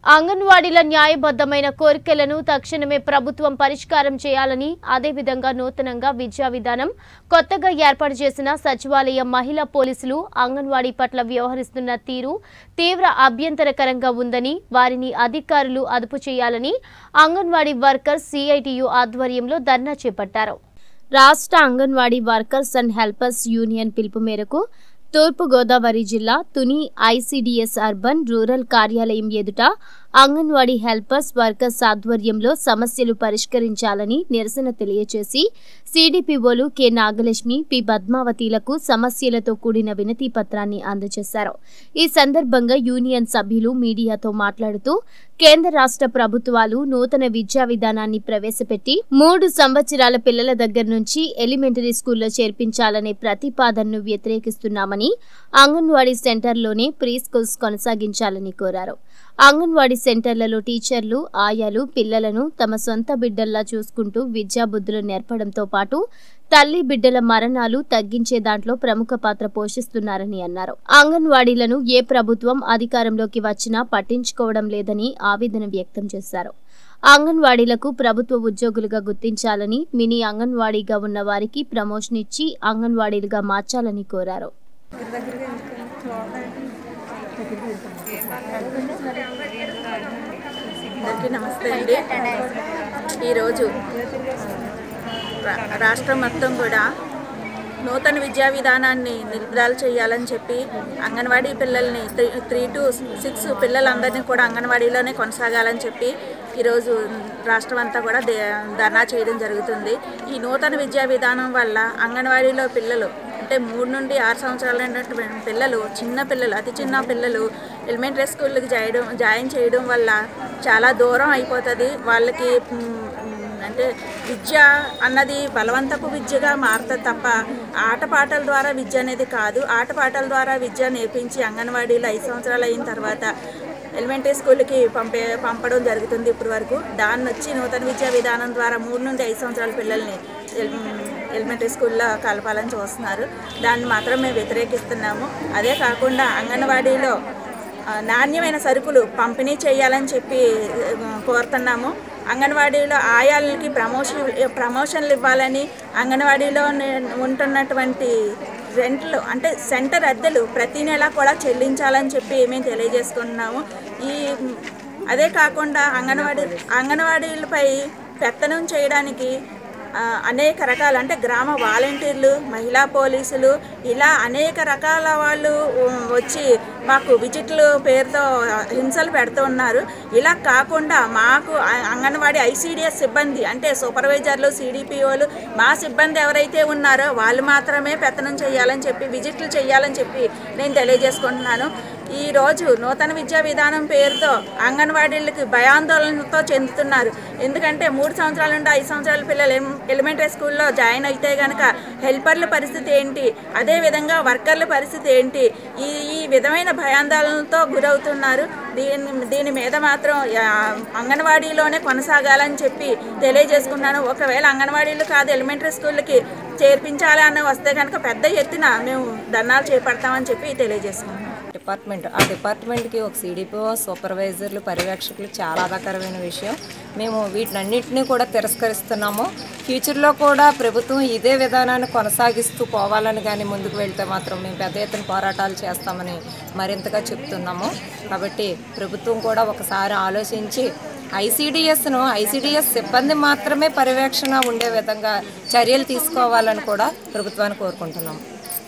అంగన్వాడీల న్యాయబద్ధమైన కోరికలను తక్షణమే ప్రభుత్వం పరిష్కారం చేయాలని అదేవిధంగా నూతనంగా విద్యా విధానం కొత్తగా ఏర్పాటు చేసిన సచివాలయ మహిళా పోలీసులు అంగన్వాడీ పట్ల వ్యవహరిస్తున్న తీరు తీవ్ర అభ్యంతరకరంగా ఉందని వారిని అధికారులు అదుపు చేయాలని అంగన్వాడీ వర్కర్స్ సిఐటియు ఆధ్వర్యంలో ధర్నా చేపట్టారు రాష్ట్ర anganwadi workers and helpers union పిలుపు మేరకు తూర్పు గోదావరి జిల్లా తుని ఐసిడిఎస్ అర్బన్ రూరల్ కార్యాలయం ఎదుట అంగన్వాడీ హెల్పర్స్ వర్కర్స్ ఆధ్వర్యంలో సమస్యలు పరిష్కరించాలని నిరసన తెలియజేసి సిడిపిఓలు కె నాగలక్ష్మి పి పద్మావతిలకు సమస్యలతో కూడిన వినతి పత్రాన్ని అందజేశారు ఈ సందర్భంగా యూనియన్ సభ్యులు మీడియాతో మాట్లాడుతూ కేంద్ర రాష్ట్ర ప్రభుత్వాలు నూతన విద్యా విధానాన్ని ప్రవేశపెట్టి మూడు సంవత్సరాల పిల్లల దగ్గర నుంచి ఎలిమెంటరీ స్కూల్లో చేర్పించాలనే ప్రతిపాదనను వ్యతిరేకిస్తున్నామని అంగన్వాడీ సెంటర్లోనే ప్రీ స్కూల్స్ కొనసాగించాలని కోరారు అంగన్వాడీ సెంటర్లలో టీచర్లు ఆయాలు పిల్లలను తమ సొంత బిడ్డల్లా చూసుకుంటూ విద్యాబుద్ధులు నేర్పడంతో పాటు తల్లి బిడ్డల మరణాలు తగ్గించే దాంట్లో ప్రముఖ పాత్ర పోషిస్తున్నారని అన్నారు అంగన్వాడీలను ఏ ప్రభుత్వం అధికారంలోకి వచ్చినా పట్టించుకోవడం లేదని ఆవేదన వ్యక్తం చేశారు అంగన్వాడీలకు ప్రభుత్వ ఉద్యోగులుగా గుర్తించాలని మినీ అంగన్వాడీగా ఉన్న వారికి ప్రమోషన్ ఇచ్చి అంగన్వాడీలుగా మార్చాలని కోరారు అందరికీ నమస్తే అండి ఈరోజు రా- రాష్ట్రం మొత్తం కూడా నూతన విద్యా విధానాన్ని నిలుపుదల చేయాలని చెప్పి అంగన్వాడీ పిల్లల్ని త్రీ త్రీ టు సిక్స్ పిల్లలందరినీ కూడా అంగన్వాడీలోనే కొనసాగాలని చెప్పి ఈరోజు రాష్ట్రం అంతా కూడా దే- ధర్నా చేయడం జరుగుతుంది ఈ నూతన విద్యా విధానం వల్ల అంగన్వాడీలో పిల్లలు అంటే మూడు నుండి ఆరు సంవత్సరాలైనటువంటి పిల్లలు చిన్న పిల్లలు అతి చిన్న పిల్లలు ఎలిమెంటరీ స్కూల్కి చేయడం జాయిన్ చేయడం వల్ల చాలా దూరం అయిపోతుంది వాళ్ళకి మ్, అంటే విద్య అన్నది బలవంతపు విద్యగా మారుతుంది తప్ప ఆటపాటల ద్వారా విద్య అనేది కాదు ఆటపాటల ద్వారా విద్య నేర్పించి అంగన్వాడీలో ఐదు సంవత్సరాలు అయిన తర్వాత ఎలిమెంటరీ స్కూల్కి పంపే పంపడం జరుగుతుంది ఇప్పటి వరకు దాన్ని వచ్చి నూతన విద్యా విధానం ద్వారా మూడు నుండి ఐదు సంవత్సరాల పిల్లల్ని ఎల్- ఎలిమెంటరీ స్కూల్లో కలపాలని చూస్తున్నారు దాన్ని మాత్రం మేము వ్యతిరేకిస్తున్నాము అదే కాకుండా అంగన్వాడీలో ఆ, నాణ్యమైన సరుకులు పంపిణీ చేయాలని చెప్పి ఆ, కోరుతున్నాము అంగన్వాడీలో ఆయాలకి ప్రమోషన్ ప్రమోషన్లు ఇవ్వాలని అంగన్వాడీలో నే- ఉంటున్నటువంటి రెంట్లు అంటే సెంటర్ అద్దెలు ప్రతి నెల కూడా చెల్లించాలని చెప్పి మేము తెలియజేసుకుంటున్నాము ఈ అదే కాకుండా అంగన్వాడీ అంగన్వాడీలపై పెత్తనం చేయడానికి ఆ, అనేక రకాల అంటే గ్రామ వాలంటీర్లు మహిళా పోలీసులు ఇలా అనేక రకాల వాళ్ళు ఉమ్, వచ్చి మాకు విజిట్లు పేరుతో హింసలు పెడుతూ ఉన్నారు ఇలా కాకుండా మాకు ఆ- అంగన్వాడీ ఐసీడిఎస్ సిబ్బంది అంటే సూపర్వైజర్లు సిడిపిఓలు మా సిబ్బంది ఎవరైతే ఉన్నారో వాళ్ళు మాత్రమే పెత్తనం చేయాలని చెప్పి విజిట్లు చేయాలని చెప్పి నేను తెలియజేసుకుంటున్నాను ఈ రోజు నూతన విద్యా విధానం పేరుతో అంగన్వాడీలకి భయాందోళనతో చెందుతున్నారు ఎందుకంటే మూడు సంవత్సరాల నుండి ఐదు సంవత్సరాల పిల్లలు ఎం- ఎలిమెంటరీ స్కూల్లో జాయిన్ అయితే కనుక హెల్పర్ల పరిస్థితి ఏంటి అదేవిధంగా వర్కర్ల పరిస్థితి ఏంటి ఈ ఈ విధమైన భయాందోళనతో గురవుతున్నారు దీని దీని మీద మాత్రం ఆ, అంగన్వాడీలోనే కొనసాగాలని చెప్పి తెలియజేసుకున్నాను ఒకవేళ అంగన్వాడీలు కాదు ఎలిమెంటరీ స్కూళ్ళకి చేర్పించాలి అని వస్తే కనుక పెద్ద ఎత్తున మేము ధర్నాలు చేపడతామని చెప్పి తెలియజేసుకున్నాం డిపార్ట్మెంట్ ఆ డిపార్ట్మెంట్కి ఒక సిడిపిఓ సూపర్వైజర్లు పర్యవేక్షకులు చాలా ఆధాకరమైన విషయం మేము వీటినన్నింటినీ కూడా తిరస్కరిస్తున్నాము ఫ్యూచర్లో కూడా ప్రభుత్వం ఇదే విధానాన్ని కొనసాగిస్తూ పోవాలని కానీ ముందుకు వెళ్తే మాత్రం మేము పెద్ద ఎత్తున పోరాటాలు చేస్తామని మరింతగా చెప్తున్నాము కాబట్టి ప్రభుత్వం కూడా ఒకసారి ఆలోచించి ఐసీడిఎస్ను ఐసీడిఎస్ సిబ్బంది మాత్రమే పర్యవేక్షణ ఉండే విధంగా చర్యలు తీసుకోవాలని కూడా ప్రభుత్వాన్ని కోరుకుంటున్నాము